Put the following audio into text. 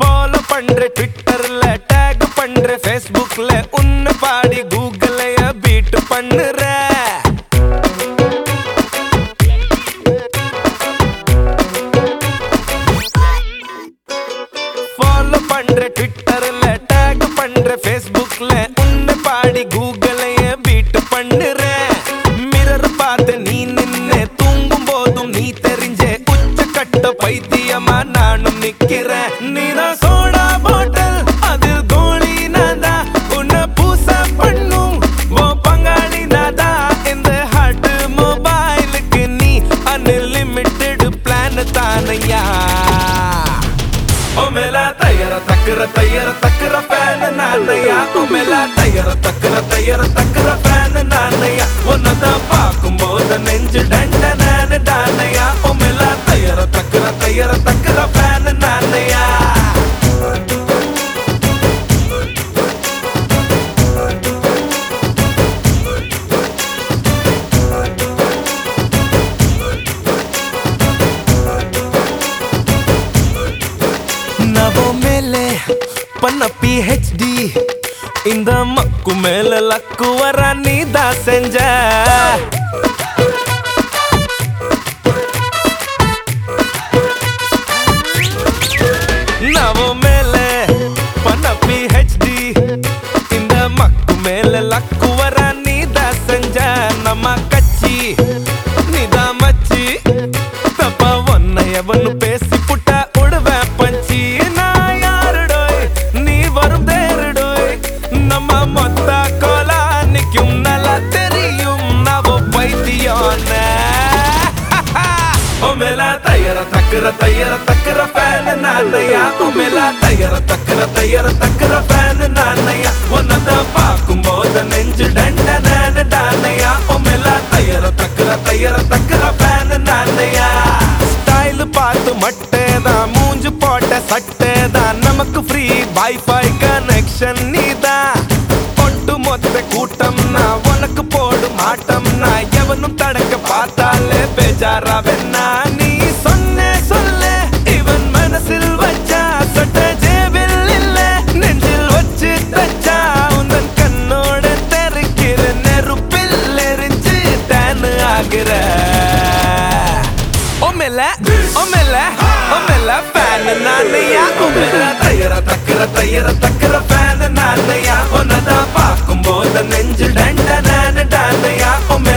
follow பண்ற ட்விட்டர்ல take பண்ற ஃபேஸ்புக்ல உன்னை பாடி கூகுளைய பீட் பண்ணுற ஃபாலோ பண்ற ட்விட்டர்ல டேக் பண்ற ஃபேஸ்புக்ல உன்னை பாடி கூகுளைய பீட் பண்ணுற மிரர் பார்த்து நீ நின்னு தூங்கும் போதும் நீ தெரிஞ்ச உச்சக்கட்ட பைத்தியமா நானும் நிக்கிறேன் நீதான் சோடா பாட்டில் அதில் கோழி நாதா உன்னை பூச பண்ணும் ஓ பங்காளி நாதா இந்த ஹார்ட் மொபைலுக்கு நீ அன்லிமிட்டெட் பிளான் தானையா ಒಮ್ಮೆಲ ತಯ್ಯರ ತಕ್ಕರ ತಯ್ಯರ ತಕ್ಕರ ಫ್ಯಾನ್ ನಾನಯ್ಯ ಒಮ್ಮೆಲ ತಯ್ಯರ ತಕ್ಕರ ತಯ್ಯರ ತಕ್ಕರ ಫ್ಯಾನ್ ನಾನಯ್ಯ ಒನ್ನದ ಪಾಕುಂಬೋದ ನೆಂಜು ದಂಡ ನಾನು ದಾನಯ್ಯ ಒಮ್ಮೆಲ ತಯ್ಯರ ತಕ್ಕರ ತಯ್ಯರ ತಕ್ಕರ ಫ್ಯಾನ್ ನಾನಯ್ಯ ನವೋ ಮೇಲೆ ಪನ್ನ ಪಿ ಹೆಚ್ ಡಿ இந்த மக்கு மேல லக்கு வர நீதா செஞ்ச நவோ மேல பன்ன பி ஹெச் டி இந்த மக்கு மேல லக்கு வர நீதா செஞ்ச நம்ம கட்சி நீதா மச்சி தப்பா ஒன்ன எவனு பேசி புட்டா உடுவேன் பஞ்சி நான் யாருடோய் நீ வரும் தேருடோய் நம்ம மொத்த கோலா நிக்கும் நல்லா தெரியும் நவ பைத்தியோன்ன ಒಮ್ಮೆಲ ತಯ್ಯರ ತಕ್ಕರ ತಯ್ಯರ ತಕ್ಕರ ಫ್ಯಾನ್ ನಾನಯ್ಯ ಒಮ್ಮೆಲ ತಯ್ಯರ ತಕ್ಕರ ತಯ್ಯರ ತಕ್ಕರ ಫ್ಯಾನ್ ನಾನಯ್ಯ ಒನ್ನದ ಪಾಕುಂಬೋದ ನೆಂಜು ದಂಡ ನಾನು ದಾನಯ್ಯ ಒಮ್ಮೆಲ ತಯ್ಯರ ತಕ್ಕರ ತಯ್ಯರ தக்கர ஃபேன் நானையா ஸ்டைல் பார்த்து மட்டே தான் மூஞ்சு போட்ட சட்டை தான் நமக்கு ஃப்ரீ வைஃபை கனெக்ஷன் நீதான் ஒட்டு மொத்த கூட்டம் நான் உனக்கு போடும் ஆட்டம் நான் எவனும் தடக்க பார்த்தாலே பேஜாரா வெண்ணா நீ சொன்ன சொல்ல இவன் மனசில் வச்சா சட்ட ஜேபில் இல்ல நெஞ்சில் வச்சு தச்சா உந்தன் கண்ணோட தெருக்கிற நெருப்பில் எரிஞ்சு தேனு ஆகிற ಒಮ್ಮೆಲ್ಲ ಒಮ್ಮೆಲ್ಲ ಒಮ್ಮೆಲ್ಲ ಫ್ಯಾನ್ ನಾನಯ್ಯ ಒಮ್ಮೆಲ್ಲ ತಯ್ಯರ ತಕ್ಕರ ತಯ್ಯರ ತಕ್ಕರ ಫ್ಯಾನ್ ನಾನಯ್ಯ ಒನ್ನದ ಪಾಕುಂಬೋದ ನೆಂಜು ದಂಡ ನಾನು ದಾನಯ್ಯ ಒಮ್ಮೆಲ್ಲ